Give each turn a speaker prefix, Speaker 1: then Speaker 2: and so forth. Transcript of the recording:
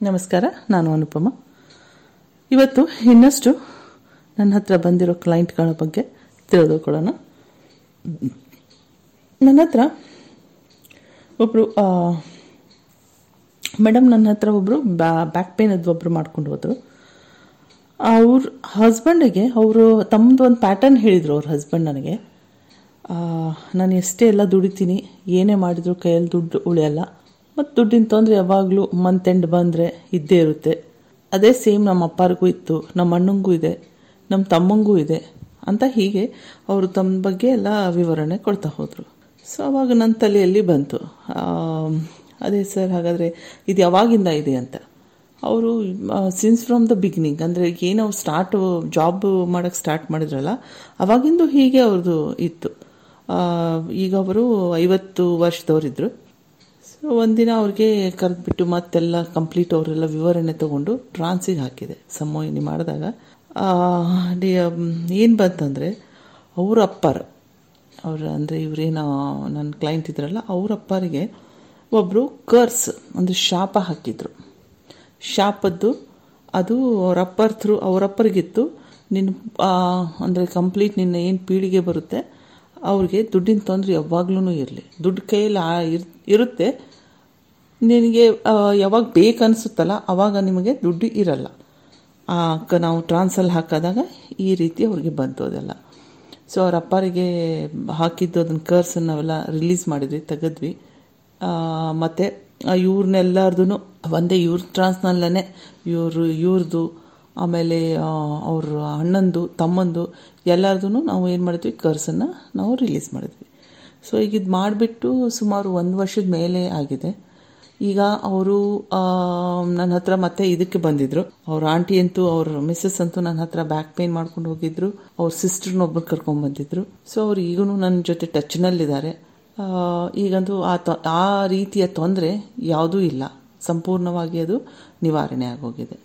Speaker 1: ನಮಸ್ಕಾರ ನಾನು ಅನುಪಮ ಇವತ್ತು ಇನ್ನಷ್ಟು ನನ್ನ ಹತ್ರ ಬಂದಿರೋ ಕ್ಲೈಂಟ್ಗಳ ಬಗ್ಗೆ ತಿಳಿದುಕೊಳ್ಳೋಣ ನನ್ನ ಹತ್ರ ಒಬ್ಬರು ಮೇಡಮ್ ನನ್ನ ಹತ್ರ ಒಬ್ಬರು ಬ್ಯಾಕ್ ಪೇನದ್ದು ಒಬ್ಬರು ಮಾಡ್ಕೊಂಡು ಹೋದರು ಅವ್ರ ಹಸ್ಬೆಂಡಿಗೆ ಅವರು ತಮ್ಮದು ಒಂದು ಪ್ಯಾಟರ್ನ್ ಹೇಳಿದರು ಅವ್ರ ಹಸ್ಬೆಂಡ್ ನನಗೆ ಆ, ನಾನು ಎಷ್ಟೇ ಎಲ್ಲ ದುಡಿತೀನಿ ಏನೇ ಮಾಡಿದ್ರು ಕೈಯಲ್ಲಿ ದುಡ್ಡು ಉಳಿಯಲ್ಲ ಮತ್ತು ದುಡ್ಡಿನ ತೊಂದರೆ ಯಾವಾಗಲೂ ಮಂತ್ ಎಂಡ್ ಬಂದರೆ ಇದ್ದೇ ಇರುತ್ತೆ ಅದೇ ಸೇಮ್ ನಮ್ಮ ಅಪ್ಪರಿಗೂ ಇತ್ತು ನಮ್ಮ ಅಣ್ಣಂಗೂ ಇದೆ ನಮ್ಮ ತಮ್ಮಂಗೂ ಇದೆ ಅಂತ ಹೀಗೆ ಅವರು ತಮ್ಮ ಬಗ್ಗೆ ಎಲ್ಲ ವಿವರಣೆ ಕೊಡ್ತಾ ಹೋದರು ಸೊ ಅವಾಗ ನನ್ನ ತಲೆಯಲ್ಲಿ ಬಂತು ಆ, ಅದೇ ಸರ್ ಹಾಗಾದರೆ ಇದು ಯಾವಾಗಿಂದ ಇದೆ ಅಂತ ಅವರು ಸಿನ್ಸ್ ಫ್ರಮ್ ದ ಬಿಗಿನಿಂಗ್ ಅಂದರೆ ಏನು ಅವ್ರು ಸ್ಟಾರ್ಟ್ ಜಾಬ್ ಮಾಡೋಕ್ಕೆ ಸ್ಟಾರ್ಟ್ ಮಾಡಿದ್ರಲ್ಲ ಅವಾಗಿಂದು ಹೀಗೆ ಅವ್ರದ್ದು ಇತ್ತು ಆ, ಈಗ ಅವರು ಐವತ್ತು ವರ್ಷದವರಿದ್ದರು ಸೊ ಒಂದಿನ ಅವ್ರಿಗೆ ಕರೆದ್ಬಿಟ್ಟು ಮತ್ತೆಲ್ಲ ಕಂಪ್ಲೀಟ್ ಅವರೆಲ್ಲ ವಿವರಣೆ ತಗೊಂಡು ಟ್ರಾನ್ಸಿಗೆ ಹಾಕಿದೆ ಸಮೋಹಿನಿ ಮಾಡಿದಾಗ ಏನು ಬಂತಂದರೆ ಅವ್ರ ಅಪ್ಪರ ಅವ್ರ ಅಂದರೆ ಇವರೇನೋ ನನ್ನ ಕ್ಲೈಂಟ್ ಇದ್ರಲ್ಲ ಅವ್ರ ಅಪ್ಪರಿಗೆ ಒಬ್ಬರು ಕರ್ಸ್ ಒಂದು ಶಾಪ ಹಾಕಿದ್ರು ಶಾಪದ್ದು ಅದು ಅವರಪ್ಪರ ಥ್ರೂ ಅವರಪ್ಪರಿಗಿತ್ತು ನಿನ್ನ ಅಂದರೆ ಕಂಪ್ಲೀಟ್ ನಿನ್ನ ಏನು ಪೀಳಿಗೆ ಬರುತ್ತೆ ಅವ್ರಿಗೆ ದುಡ್ಡಿನ ತೊಂದರೆ ಯಾವಾಗ್ಲೂ ಇರಲಿ ದುಡ್ಡು ಕೈಯಲ್ಲಿ ಆ ಇರ್ ಇರುತ್ತೆ ನಿನಗೆ ಆ, ಯಾವಾಗ ಬೇಕನ್ಸುತ್ತಲ್ಲ ಅವಾಗ ನಿಮಗೆ ದುಡ್ಡು ಇರಲ್ಲ ಆ, ಕ ನಾವು ಟ್ರಾನ್ಸಲ್ಲಿ ಹಾಕಿದಾಗ ಈ ರೀತಿ ಅವ್ರಿಗೆ ಬಂತು ಅದೆಲ್ಲ ಸೊ ಅವ್ರ ಅಪ್ಪರಿಗೆ ಹಾಕಿದ್ದು ಅದನ್ನ ಕರ್ಸನ್ನು ನಾವೆಲ್ಲ ರಿಲೀಸ್ ಮಾಡಿದ್ವಿ ತೆಗೆದ್ವಿ ಆ, ಮತ್ತೆ ಇವ್ರನ್ನೆಲ್ಲರದು ಒಂದೇ ಇವ್ರ ಟ್ರಾನ್ಸ್ನಲ್ಲೇ ಇವರು ಇವ್ರದ್ದು ಆಮೇಲೆ ಆ, ಅವ್ರ ಅಣ್ಣಂದು ತಮ್ಮಂದು ಎಲ್ಲರದು ನಾವು ಏನು ಮಾಡಿದ್ವಿ ಕರ್ಸನ್ನು ನಾವು ರಿಲೀಸ್ ಮಾಡಿದ್ವಿ ಸೊ ಈಗ ಇದು ಮಾಡಿಬಿಟ್ಟು ಸುಮಾರು ಒಂದು ವರ್ಷದ ಮೇಲೆ ಆಗಿದೆ ಈಗ ಅವರು ನನ್ನ ಹತ್ರ ಮತ್ತೆ ಇದಕ್ಕೆ ಬಂದಿದ್ರು ಅವ್ರ ಆಂಟಿ ಅಂತೂ ಅವ್ರ ಮಿಸ್ಸಸ್ ಅಂತೂ ನನ್ನ ಹತ್ರ ಬ್ಯಾಕ್ ಪೇನ್ ಮಾಡ್ಕೊಂಡು ಹೋಗಿದ್ರು ಅವ್ರ ಸಿಸ್ಟರ್ನೊಬ್ಬರು ಕರ್ಕೊಂಡ್ ಬಂದಿದ್ರು ಸೊ ಅವ್ರು ಈಗೂ ನನ್ನ ಜೊತೆ ಟಚ್ನಲ್ಲಿದ್ದಾರೆ ಆ, ಈಗಂತೂ ಆ ತೊ ಆ ರೀತಿಯ ತೊಂದರೆ ಯಾವುದೂ ಇಲ್ಲ ಸಂಪೂರ್ಣವಾಗಿ ಅದು ನಿವಾರಣೆ ಆಗೋಗಿದೆ